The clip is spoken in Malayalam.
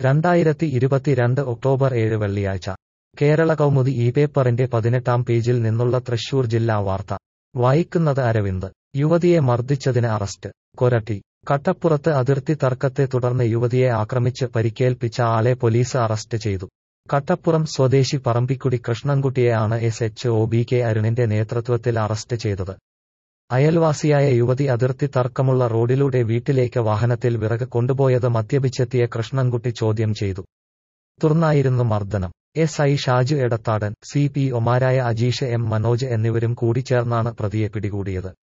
രണ്ടായിരത്തി ഇരുപത്തിരണ്ട് ഒക്ടോബർ ഏഴ് വെള്ളിയാഴ്ച കേരള കൗമുദി ഈ പേപ്പറിന്റെ പതിനെട്ടാം പേജിൽ നിന്നുള്ള തൃശൂർ ജില്ലാ വാർത്ത വായിക്കുന്നത് അരവിന്ദ് യുവതിയെ മർദ്ദിച്ചതിന് അറസ്റ്റ് കൊരട്ടി കട്ടപ്പുറത്ത് അതിർത്തി തർക്കത്തെ തുടർന്ന് യുവതിയെ ആക്രമിച്ച് പരിക്കേൽപ്പിച്ച ആളെ പോലീസ് അറസ്റ്റ് ചെയ്തു കട്ടപ്പുറം സ്വദേശി പറമ്പിക്കുടി കൃഷ്ണൻകുട്ടിയെയാണ് S H O B K അരുണിന്റെ നേതൃത്വത്തിൽ അറസ്റ്റ് ചെയ്തത് അയൽവാസിയായ യുവതി അതിർത്തി തർക്കമുള്ള റോഡിലൂടെ വീട്ടിലേക്ക് വാഹനത്തിൽ വിറക് കൊണ്ടുപോയത് മദ്യപിച്ചെത്തിയ കൃഷ്ണൻകുട്ടി ചോദ്യം ചെയ്തു തുടർന്നായിരുന്നു മർദ്ദനം S I Shaju Edathadan C P ഒമാരായ അജീഷ് എം മനോജ് എന്നിവരും കൂടി ചേർന്നാണ് പ്രതിയെ പിടികൂടിയത്